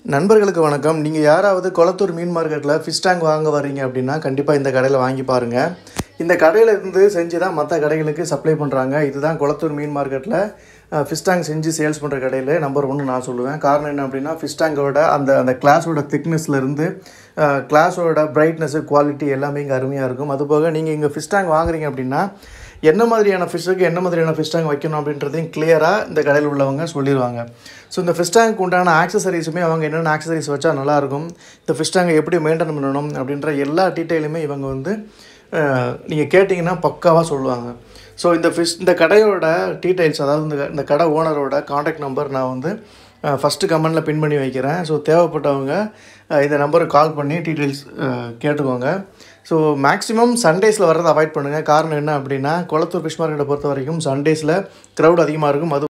நண்பர்களுக்கு வணக்கம் நீங்கள் யாராவது கொளத்தூர் மீன் மார்க்கெட்டில் ஃபிஷ் டேங்க் வாங்க வர்றீங்க அப்படின்னா கண்டிப்பாக இந்த கடையில் வாங்கி பாருங்கள் இந்த கடையில் இருந்து செஞ்சு தான் மற்ற கடைகளுக்கு சப்ளை பண்ணுறாங்க இதுதான் கொளத்தூர் மீன் மார்க்கெட்டில் ஃபிஷ் டேங்க் செஞ்சு சேல்ஸ் பண்ணுற கடையில் நம்பர் ஒன்று நான் சொல்லுவேன் காரணம் என்ன அப்படின்னா ஃபிஷ் டேங்கோட அந்த அந்த கிளாஸோட திக்னஸ்லேருந்து கிளாஸோட பிரைட்னஸ்ஸு குவாலிட்டி எல்லாமே இங்கே அருமையாக இருக்கும் அதுபோக நீங்கள் இங்கே ஃபிஷ் டேங்க் வாங்குறீங்க அப்படின்னா என்ன மாதிரியான ஃபிஷ்ஷுக்கு என்ன மாதிரியான ஃபிஷ் டேங்க் வைக்கணும் அப்படின்றதையும் கிளியராக இந்த கடையில் உள்ளவங்க சொல்லிடுவாங்க ஸோ இந்த ஃபிஷ் டேங்க் உண்டான ஆக்சசரிஸுமே அவங்க என்னென்ன ஆக்சசரிஸ் வச்சா நல்லாயிருக்கும் இந்த ஃபிஷ் டேங்கை எப்படி மெயின்டைன் பண்ணணும் அப்படின்ற எல்லா டீட்டெயிலுமே இவங்க வந்து நீங்கள் கேட்டிங்கன்னா பக்காவாக சொல்லுவாங்க ஸோ இந்த ஃபிஷ் இந்த கடையோட டீட்டெயில்ஸ் அதாவது இந்த இந்த கடை ஓனரோட காண்டாக்ட் நம்பர் நான் வந்து ஃபஸ்ட்டு கமெண்டில் பின் பண்ணி வைக்கிறேன் ஸோ தேவைப்பட்டவங்க அஹ், இந்த நம்பருக்கு கால் பண்ணி டீட்டெயில்ஸ் கேட்டுக்கோங்க ஸோ மேக்ஸிமம் சண்டேஸில் வர்றதை அவாய்ட் பண்ணுங்கள் காரணம் என்ன அப்படின்னா குளத்தூர் ஃபிஷ் மார்க்கெட்டை பொறுத்த வரைக்கும் சண்டேஸில் க்ரௌட் அதிகமாக இருக்கும் அது